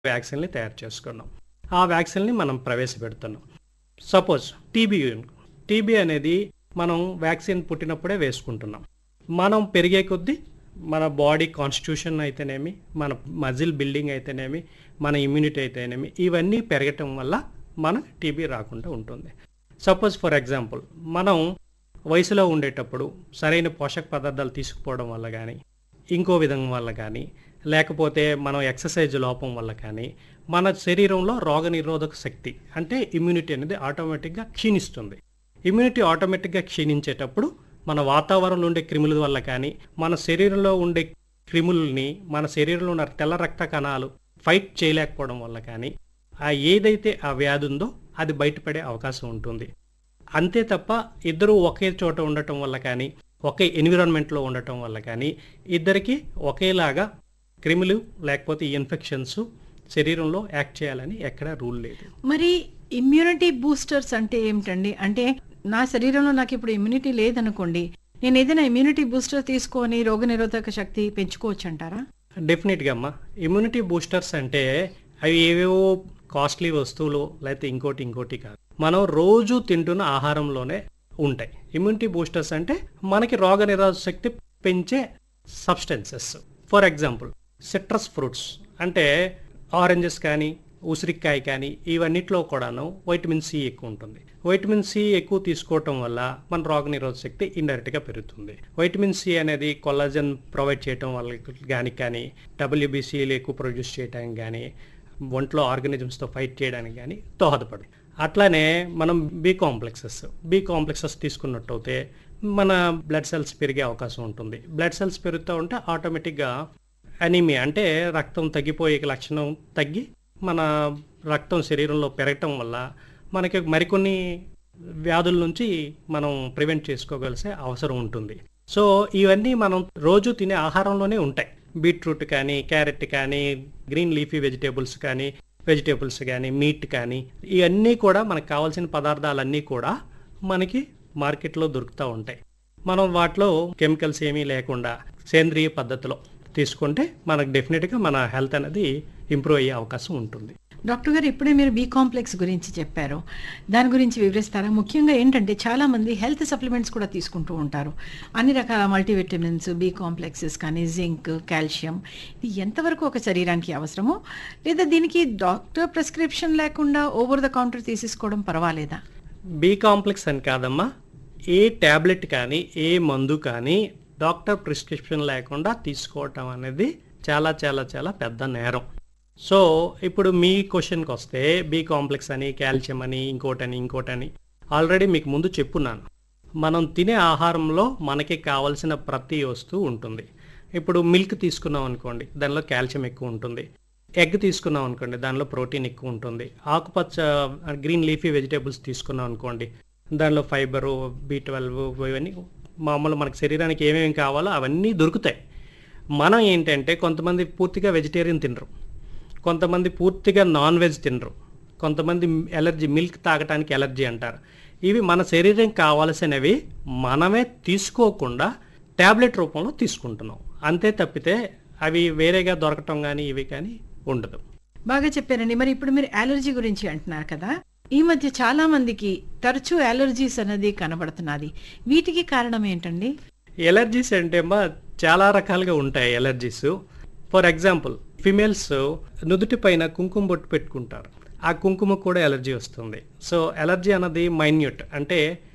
వ్యాక్సిన్ని తయారు చేసుకున్నాం ఆ వ్యాక్సిన్ని మనం ప్రవేశపెడుతున్నాం సపోజ్ టీబీ టీబీ అనేది మనం వ్యాక్సిన్ పుట్టినప్పుడే వేసుకుంటున్నాం మనం పెరిగే కొద్దీ మన బాడీ కాన్స్టిట్యూషన్ అయితేనేమి మన మజిల్ బిల్డింగ్ అయితేనేమి మన ఇమ్యూనిటీ అయితేనేమి ఇవన్నీ పెరగటం వల్ల మనకు టీబీ రాకుండా ఉంటుంది సపోజ్ ఫర్ ఎగ్జాంపుల్ మనం వయసులో ఉండేటప్పుడు సరైన పోషక పదార్థాలు తీసుకుపోవడం వల్ల కానీ ఇంకో విధం వల్ల కానీ లేకపోతే మనం ఎక్సర్సైజ్ లోపం వల్ల కానీ మన శరీరంలో రోగనిరోధక శక్తి అంటే ఇమ్యూనిటీ అనేది ఆటోమేటిక్గా క్షీణిస్తుంది ఇమ్యూనిటీ ఆటోమేటిక్గా క్షీణించేటప్పుడు మన వాతావరణంలో ఉండే క్రిముల వల్ల కానీ మన శరీరంలో ఉండే క్రిములని మన శరీరంలో ఉన్న తెల్ల రక్త కణాలు ఫైట్ చేయలేకపోవడం వల్ల కానీ ఆ ఏదైతే ఆ వ్యాధి ఉందో అది బయటపడే అవకాశం ఉంటుంది అంతే తప్ప ఇద్దరు ఒకే చోట ఉండటం వల్ల కానీ ఒకే ఎన్విరాన్మెంట్లో ఉండటం వల్ల కానీ ఇద్దరికి ఒకేలాగా క్రిములు లేకపోతే ఇన్ఫెక్షన్స్ శరీరంలో యాక్ట్ చేయాలని ఎక్కడ రూల్ లేదు మరి ఇమ్యూనిటీ బూస్టర్స్ అంటే ఏమిటండి అంటే నా శరీరంలో నాకు ఇప్పుడు ఇమ్యూనిటీ లేదనుకోండి నేను ఏదైనా ఇమ్యూనిటీ బూస్టర్ తీసుకొని రోగనిరోధక శక్తి పెంచుకోవచ్చు అంటారా డెఫినెట్గా అమ్మా ఇమ్యూనిటీ బూస్టర్స్ అంటే అవి ఏవేవో కాస్ట్లీ వస్తువులు లేకపోతే ఇంకోటి ఇంకోటి కాదు మనం రోజు తింటున్న ఆహారంలోనే ఉంటాయి ఇమ్యూనిటీ బూస్టర్స్ అంటే మనకి రోగ నిరోధక శక్తి పెంచే substances for example citrus fruits అంటే ఆరెంజెస్ కానీ ఉసిరికాయ కానీ ఇవన్నిట్లో కూడాను వైటమిన్ సి ఎక్కువ ఉంటుంది వైటమిన్ సి ఎక్కువ తీసుకోవటం వల్ల మన రోగ నిరోధక శక్తి ఇండైరెక్ట్గా పెరుగుతుంది వైటమిన్ సి అనేది కొల్లాజన్ ప్రొవైడ్ చేయటం వల్ల కానీ కానీ డబ్ల్యూబీసీలు ఎక్కువ ప్రొడ్యూస్ చేయడానికి కానీ ఒంట్లో ఆర్గానిజమ్స్తో ఫైట్ చేయడానికి కానీ దోహదపడు అట్లానే మనం బి కాంప్లెక్సెస్ బి కాంప్లెక్సెస్ తీసుకున్నట్టయితే మన బ్లడ్ సెల్స్ పెరిగే అవకాశం ఉంటుంది బ్లడ్ సెల్స్ పెరుగుతూ ఉంటే ఆటోమేటిక్గా అనీమియా అంటే రక్తం తగ్గిపోయే లక్షణం తగ్గి మన రక్తం శరీరంలో పెరగటం వల్ల మనకి మరికొన్ని వ్యాధుల నుంచి మనం ప్రివెంట్ చేసుకోగలిసే అవసరం ఉంటుంది సో ఇవన్నీ మనం రోజు తినే ఆహారంలోనే ఉంటాయి బీట్రూట్ కానీ క్యారెట్ కానీ గ్రీన్ లీఫీ వెజిటేబుల్స్ కానీ వెజిటేబుల్స్ కానీ మీట్ కానీ ఇవన్నీ కూడా మనకు కావాల్సిన పదార్థాలన్నీ కూడా మనకి మార్కెట్లో దొరుకుతూ ఉంటాయి మనం వాటిలో కెమికల్స్ ఏమీ లేకుండా సేంద్రియ పద్ధతిలో తీసుకుంటే మనకు డెఫినెట్గా మన హెల్త్ అనేది ఇంప్రూవ్ అయ్యే అవకాశం ఉంటుంది డాక్టర్ గారు ఇప్పుడే మీరు బి కాంప్లెక్స్ గురించి చెప్పారు దాని గురించి వివరిస్తారా ముఖ్యంగా ఏంటంటే చాలా మంది హెల్త్ సప్లిమెంట్స్ కూడా తీసుకుంటూ ఉంటారు అన్ని రకాల మల్టీవిటమిన్స్ బి కాంప్లెక్సెస్ కానీ జింక్ కాల్షియం ఇది ఎంతవరకు ఒక శరీరానికి అవసరమో లేదా దీనికి డాక్టర్ ప్రిస్క్రిప్షన్ లేకుండా ఓవర్ ద కౌంటర్ తీసేసుకోవడం పర్వాలేదా బి కాంప్లెక్స్ అని కాదమ్మా ఏ ట్యాబ్లెట్ కానీ ఏ మందు కానీ డాక్టర్ ప్రిస్క్రిప్షన్ లేకుండా తీసుకోవటం అనేది చాలా చాలా చాలా పెద్ద నేరం సో ఇప్పుడు మీ క్వశ్చన్కి వస్తే బి కాంప్లెక్స్ అని కాల్షియం అని ఇంకోటని ఇంకోటని ఆల్రెడీ మీకు ముందు చెప్పున్నాను మనం తినే ఆహారంలో మనకి కావలసిన ప్రతి వస్తువు ఉంటుంది ఇప్పుడు మిల్క్ తీసుకున్నాం అనుకోండి దానిలో కాల్షియం ఎక్కువ ఉంటుంది ఎగ్ తీసుకున్నాం అనుకోండి దానిలో ప్రోటీన్ ఎక్కువ ఉంటుంది ఆకుపచ్చ గ్రీన్ లీఫీ వెజిటేబుల్స్ తీసుకున్నాం అనుకోండి దానిలో ఫైబరు బి ట్వెల్వ్ ఇవన్నీ మామూలు మనకి శరీరానికి ఏమేమి కావాలో అవన్నీ దొరుకుతాయి మనం ఏంటంటే కొంతమంది పూర్తిగా వెజిటేరియన్ తినరు కొంతమంది పూర్తిగా నాన్ వెజ్ తినరు కొంతమంది ఎలర్జీ మిల్క్ తాగటానికి ఎలర్జీ అంటారు ఇవి మన శరీరం కావాల్సినవి మనమే తీసుకోకుండా ట్యాబ్లెట్ రూపంలో తీసుకుంటున్నాం అంతే తప్పితే అవి వేరేగా దొరకటం కానీ ఇవి కానీ ఉండదు బాగా చెప్పారండి మరి ఇప్పుడు మీరు అలర్జీ గురించి అంటున్నారు కదా ఈ మధ్య చాలా మందికి తరచూ అలర్జీస్ అనేది కనబడుతున్నది వీటికి కారణం ఏంటండి ఎలర్జీస్ అంటే అమ్మా చాలా రకాలుగా ఉంటాయి ఎలర్జీస్ ఫర్ ఎగ్జాంపుల్ ఫిమేల్స్ నుదుటి పైన కుంకుమ బొట్టు పెట్టుకుంటారు ఆ కుంకుమ కూడా ఎలర్జీ వస్తుంది సో ఎలర్జీ అన్నది మైన్యూట్ అంటే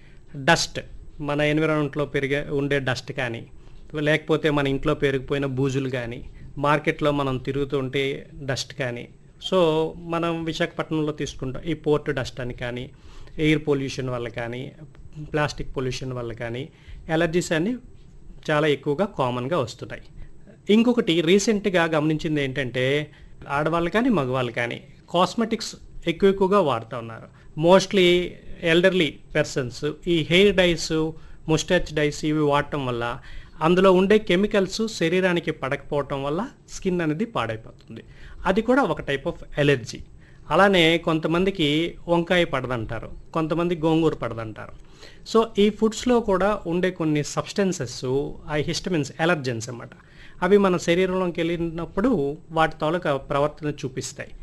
డస్ట్ మన ఎన్విరాన్మెంట్లో పెరిగే ఉండే డస్ట్ కానీ లేకపోతే మన ఇంట్లో పెరిగిపోయిన బూజులు కానీ మార్కెట్లో మనం తిరుగుతుంటే డస్ట్ కానీ సో మనం విశాఖపట్నంలో తీసుకుంటాం ఈ పోర్ట్ డస్ట్ అని కానీ ఎయిర్ పొల్యూషన్ వల్ల కానీ ప్లాస్టిక్ పొల్యూషన్ వల్ల కానీ ఎలర్జీస్ అన్ని చాలా ఎక్కువగా కామన్గా వస్తున్నాయి ఇంకొకటి రీసెంట్గా గమనించింది ఏంటంటే ఆడవాళ్ళు కానీ మగవాళ్ళు కానీ కాస్మెటిక్స్ ఎక్కువ ఎక్కువగా వాడుతూ ఉన్నారు మోస్ట్లీ ఎల్డర్లీ పర్సన్స్ ఈ హెయిర్ డైస్ ముస్టాచ్ డైస్ ఇవి వాడటం వల్ల అందులో ఉండే కెమికల్స్ శరీరానికి పడకపోవటం వల్ల స్కిన్ అనేది పాడైపోతుంది అది కూడా ఒక టైప్ ఆఫ్ ఎలర్జీ అలానే కొంతమందికి వంకాయ పడదంటారు కొంతమంది గోంగూర పడదంటారు సో ఈ ఫుడ్స్లో కూడా ఉండే కొన్ని సబ్స్టెన్సెస్ ఆ హిస్టమిన్స్ ఎలర్జెన్స్ అన్నమాట అవి మన శరీరంలోకి వెళ్ళినప్పుడు వాటి తాలూకా ప్రవర్తన చూపిస్తాయి